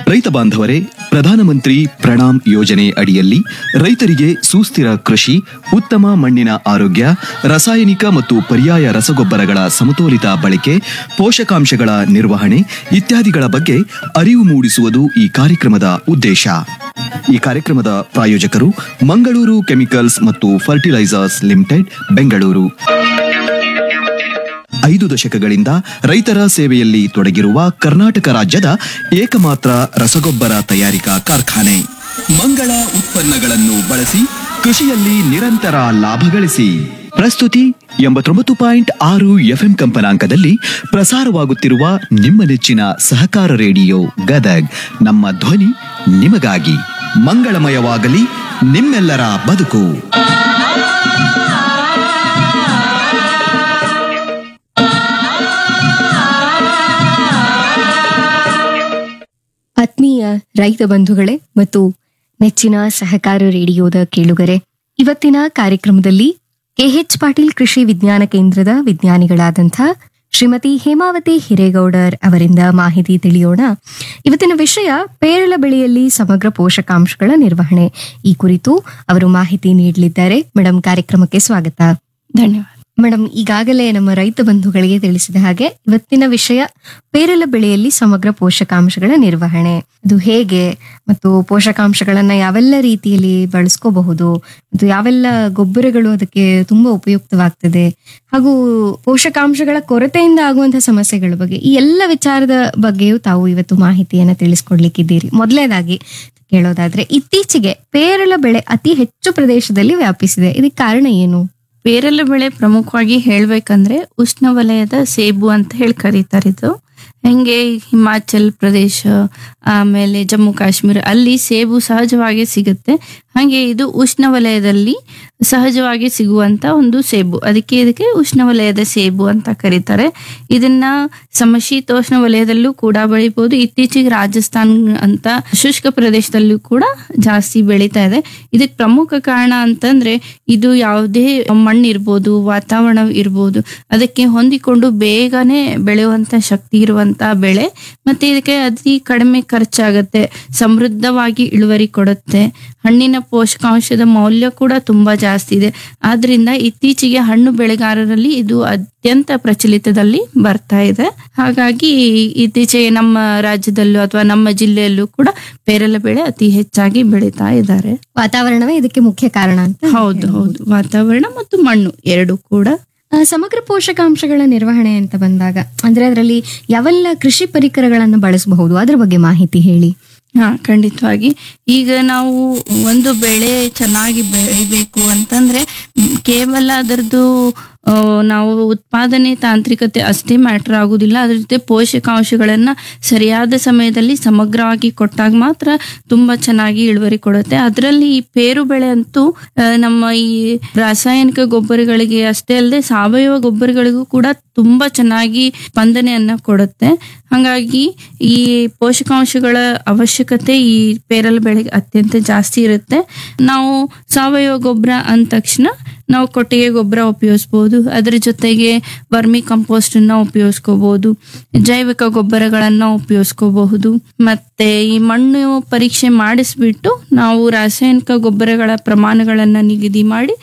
ರೈತ ಬಾಂಧವರೇ ಪ್ರಧಾನಮಂತ್ರಿ ಪ್ರಣಾಮ್ ಯೋಜನೆ ಅಡಿಯಲ್ಲಿ ರೈತರಿಗೆ ಸುಸ್ಥಿರ ಕೃಷಿ ಉತ್ತಮ ಮಣ್ಣಿನ ಆರೋಗ್ಯ ರಾಸಾಯನಿಕ ಮತ್ತು ಪರ್ಯಾಯ ರಸಗೊಬ್ಬರಗಳ ಸಮತೋಲಿತ ಬಳಕೆ ಪೋಷಕಾಂಶಗಳ ನಿರ್ವಹಣೆ ಇತ್ಯಾದಿಗಳ ಬಗ್ಗೆ ಅರಿವು ಮೂಡಿಸುವುದು ಈ ಕಾರ್ಯಕ್ರಮದ ಉದ್ದೇಶ ಈ ಕಾರ್ಯಕ್ರಮದ ಪ್ರಾಯೋಜಕರು ಮಂಗಳೂರು ಕೆಮಿಕಲ್ಸ್ ಮತ್ತು ಫರ್ಟಿಲೈಸರ್ಸ್ ಲಿಮಿಟೆಡ್ ಬೆಂಗಳೂರು ಐದು ದಶಕಗಳಿಂದ ರೈತರ ಸೇವೆಯಲ್ಲಿ ತೊಡಗಿರುವ ಕರ್ನಾಟಕ ರಾಜ್ಯದ ಏಕಮಾತ್ರ ರಸಗೊಬ್ಬರ ತಯಾರಿಕಾ ಕಾರ್ಖಾನೆ ಮಂಗಳ ಉತ್ಪನ್ನಗಳನ್ನು ಬಳಸಿ ಕೃಷಿಯಲ್ಲಿ ನಿರಂತರ ಲಾಭ ಗಳಿಸಿ ಪ್ರಸ್ತುತಿ ಎಂಬತ್ತೊಂಬತ್ತು ಪಾಯಿಂಟ್ ಆರು ಎಫ್ಎಂ ಕಂಪನಾಂಕದಲ್ಲಿ ಪ್ರಸಾರವಾಗುತ್ತಿರುವ ನಿಮ್ಮ ನೆಚ್ಚಿನ ಸಹಕಾರ ರೇಡಿಯೋ ಗದಗ್ ನಮ್ಮ ಧ್ವನಿ ನಿಮಗಾಗಿ ಮಂಗಳಮಯವಾಗಲಿ ನಿಮ್ಮೆಲ್ಲರ ಬದುಕು ಆತ್ಮೀಯ ರೈತ ಬಂಧುಗಳೇ ಮತ್ತು ನೆಚ್ಚಿನ ಸಹಕಾರ ರೇಡಿಯೋದ ಕೇಳುಗರೆ ಇವತ್ತಿನ ಕಾರ್ಯಕ್ರಮದಲ್ಲಿ ಕೆಎಚ್ ಪಾಟೀಲ್ ಕೃಷಿ ವಿಜ್ಞಾನ ಕೇಂದ್ರದ ವಿಜ್ಞಾನಿಗಳಾದಂಥ ಶ್ರೀಮತಿ ಹೇಮಾವತಿ ಹಿರೇಗೌಡರ್ ಅವರಿಂದ ಮಾಹಿತಿ ತಿಳಿಯೋಣ ಇವತ್ತಿನ ವಿಷಯ ಪೇರಳ ಬೆಳೆಯಲ್ಲಿ ಸಮಗ್ರ ಪೋಷಕಾಂಶಗಳ ನಿರ್ವಹಣೆ ಈ ಕುರಿತು ಅವರು ಮಾಹಿತಿ ನೀಡಲಿದ್ದಾರೆ ಮೇಡಮ್ ಕಾರ್ಯಕ್ರಮಕ್ಕೆ ಸ್ವಾಗತ ಧನ್ಯವಾದ ಮೇಡಮ್ ಈಗಾಗಲೇ ನಮ್ಮ ರೈತ ಬಂಧುಗಳಿಗೆ ತಿಳಿಸಿದ ಹಾಗೆ ಇವತ್ತಿನ ವಿಷಯ ಪೇರಲ ಬೆಳೆಯಲ್ಲಿ ಸಮಗ್ರ ಪೋಷಕಾಂಶಗಳ ನಿರ್ವಹಣೆ ಅದು ಹೇಗೆ ಮತ್ತು ಪೋಷಕಾಂಶಗಳನ್ನ ಯಾವೆಲ್ಲ ರೀತಿಯಲ್ಲಿ ಬಳಸ್ಕೋಬಹುದು ಮತ್ತು ಯಾವೆಲ್ಲ ಗೊಬ್ಬರಗಳು ಅದಕ್ಕೆ ತುಂಬಾ ಉಪಯುಕ್ತವಾಗ್ತದೆ ಹಾಗೂ ಪೋಷಕಾಂಶಗಳ ಕೊರತೆಯಿಂದ ಆಗುವಂತಹ ಸಮಸ್ಯೆಗಳ ಬಗ್ಗೆ ಈ ಎಲ್ಲ ವಿಚಾರದ ಬಗ್ಗೆಯೂ ತಾವು ಇವತ್ತು ಮಾಹಿತಿಯನ್ನ ತಿಳಿಸ್ಕೊಡ್ಲಿಕ್ಕಿದ್ದೀರಿ ಮೊದಲನೇದಾಗಿ ಕೇಳೋದಾದ್ರೆ ಇತ್ತೀಚೆಗೆ ಪೇರಲ ಬೆಳೆ ಅತಿ ಹೆಚ್ಚು ಪ್ರದೇಶದಲ್ಲಿ ವ್ಯಾಪಿಸಿದೆ ಇದಕ್ಕೆ ಕಾರಣ ಏನು ಪೇರಲ ಬೆಳೆ ಪ್ರಮುಖವಾಗಿ ಹೇಳ್ಬೇಕಂದ್ರೆ ಉಷ್ಣವಲಯದ ಸೇಬು ಅಂತ ಹೇಳಿ ಕರೀತಾರೆ ಇದು ಹೆಂಗೆ ಹಿಮಾಚಲ್ ಪ್ರದೇಶ ಆಮೇಲೆ ಜಮ್ಮು ಕಾಶ್ಮೀರ ಅಲ್ಲಿ ಸೇಬು ಸಹಜವಾಗಿ ಸಿಗುತ್ತೆ ಹಾಗೆ ಇದು ಉಷ್ಣವಲಯದಲ್ಲಿ ಸಹಜವಾಗಿ ಸಿಗುವಂತ ಒಂದು ಸೇಬು ಅದಕ್ಕೆ ಇದಕ್ಕೆ ಉಷ್ಣವಲಯದ ಸೇಬು ಅಂತ ಕರೀತಾರೆ ಇದನ್ನ ಸಮಶೀತೋಷ್ಣ ವಲಯದಲ್ಲೂ ಕೂಡ ಬೆಳಿಬಹುದು ಇತ್ತೀಚೆಗೆ ರಾಜಸ್ಥಾನ್ ಅಂತ ಶುಷ್ಕ ಪ್ರದೇಶದಲ್ಲೂ ಕೂಡ ಜಾಸ್ತಿ ಬೆಳೀತಾ ಇದೆ ಇದಕ್ಕೆ ಪ್ರಮುಖ ಕಾರಣ ಅಂತಂದ್ರೆ ಇದು ಯಾವುದೇ ಮಣ್ಣು ಇರ್ಬೋದು ವಾತಾವರಣ ಇರ್ಬೋದು ಅದಕ್ಕೆ ಹೊಂದಿಕೊಂಡು ಬೇಗನೆ ಬೆಳೆಯುವಂತ ಶಕ್ತಿ ಇರುವಂತ ಬೆಳೆ ಮತ್ತೆ ಇದಕ್ಕೆ ಅತಿ ಕಡಿಮೆ ಖರ್ಚಾಗತ್ತೆ ಸಮೃದ್ಧವಾಗಿ ಇಳುವರಿ ಕೊಡುತ್ತೆ ಹಣ್ಣಿನ ಪೋಷಕಾಂಶದ ಮೌಲ್ಯ ಕೂಡ ತುಂಬಾ ಜಾಸ್ತಿ ಇದೆ ಆದ್ರಿಂದ ಇತ್ತೀಚೆಗೆ ಹಣ್ಣು ಬೆಳೆಗಾರರಲ್ಲಿ ಇದು ಅತ್ಯಂತ ಪ್ರಚಲಿತದಲ್ಲಿ ಬರ್ತಾ ಇದೆ ಹಾಗಾಗಿ ಇತ್ತೀಚೆಗೆ ನಮ್ಮ ರಾಜ್ಯದಲ್ಲೂ ಅಥವಾ ನಮ್ಮ ಜಿಲ್ಲೆಯಲ್ಲೂ ಕೂಡ ಪೇರಲ ಬೆಳೆ ಅತಿ ಹೆಚ್ಚಾಗಿ ಬೆಳೀತಾ ಇದ್ದಾರೆ ವಾತಾವರಣವೇ ಇದಕ್ಕೆ ಮುಖ್ಯ ಕಾರಣ ಅಂತ ಹೌದು ಹೌದು ವಾತಾವರಣ ಮತ್ತು ಮಣ್ಣು ಎರಡು ಕೂಡ ಆ, ಸಮಗ್ರ ಪೋಷಕಾಂಶಗಳ ನಿರ್ವಹಣೆ ಅಂತ ಬಂದಾಗ ಅಂದ್ರೆ ಅದರಲ್ಲಿ ಯಾವೆಲ್ಲ ಕೃಷಿ ಪರಿಕರಗಳನ್ನು ಬಳಸಬಹುದು ಅದ್ರ ಬಗ್ಗೆ ಮಾಹಿತಿ ಹೇಳಿ ಹಾ ಖಂಡಿತವಾಗಿ ಈಗ ನಾವು ಒಂದು ಬೆಳೆ ಚೆನ್ನಾಗಿ ಬೆಳಿಬೇಕು ಅಂತಂದ್ರೆ ಮ್, ಕೇವಲ ಅದರದ್ದು ಆ, ನಾವು ಉತ್ಪಾದನೆ ತಾಂತ್ರಿಕತೆ ಅಷ್ಟೇ ಮ್ಯಾಟರ್ ಆಗುದಿಲ್ಲ ಅದ್ರ ಜೊತೆ ಪೋಷಕಾಂಶಗಳನ್ನ ಸರಿಯಾದ ಸಮಯದಲ್ಲಿ ಸಮಗ್ರವಾಗಿ ಕೊಟ್ಟಾಗ ಮಾತ್ರ ತುಂಬಾ ಚೆನ್ನಾಗಿ ಇಳುವರಿ ಕೊಡುತ್ತೆ ಅದರಲ್ಲಿ ಈ ಪೇರು ಬೆಳೆ ಅಂತೂ ಆ, ನಮ್ಮ ಈ ರಾಸಾಯನಿಕ ಗೊಬ್ಬರಗಳಿಗೆ ಅಷ್ಟೇ ಅಲ್ಲದೆ ಸಾವಯವ ಗೊಬ್ಬರಗಳಿಗೂ ಕೂಡ ತುಂಬಾ ಚೆನ್ನಾಗಿ ಸ್ಪಂದನೆಯನ್ನ ಕೊಡುತ್ತೆ ಹಾಗಾಗಿ ಈ ಪೋಷಕಾಂಶಗಳ ಅವಶ್ಯಕತೆ ಈ ಪೇರಲ ಬೆಳೆಗೆ ಅತ್ಯಂತ ಜಾಸ್ತಿ ಇರುತ್ತೆ ನಾವು ಸಾವಯವ ಗೊಬ್ಬರ ಅಂದ ತಕ್ಷಣ ನಾವು ಕೊಟ್ಟಿಗೆ ಗೊಬ್ಬರ ಉಪಯೋಗಿಸ್ಬೋದು ಅದ್ರ ಜೊತೆಗೆ ವರ್ಮಿ ಕಂಪೋಸ್ಟ್ ಅನ್ನ ಉಪಯೋಗಿಸ್ಕೋಬಹುದು ಜೈವಿಕ ಗೊಬ್ಬರಗಳನ್ನ ಉಪಯೋಗಿಸ್ಕೋಬಹುದು ಮತ್ತೆ ಈ ಮಣ್ಣು ಪರೀಕ್ಷೆ ಮಾಡಿಸ್ಬಿಟ್ಟು ನಾವು ರಾಸಾಯನಿಕ ಗೊಬ್ಬರಗಳ ಪ್ರಮಾಣಗಳನ್ನ ನಿಗದಿ ಮಾಡಿ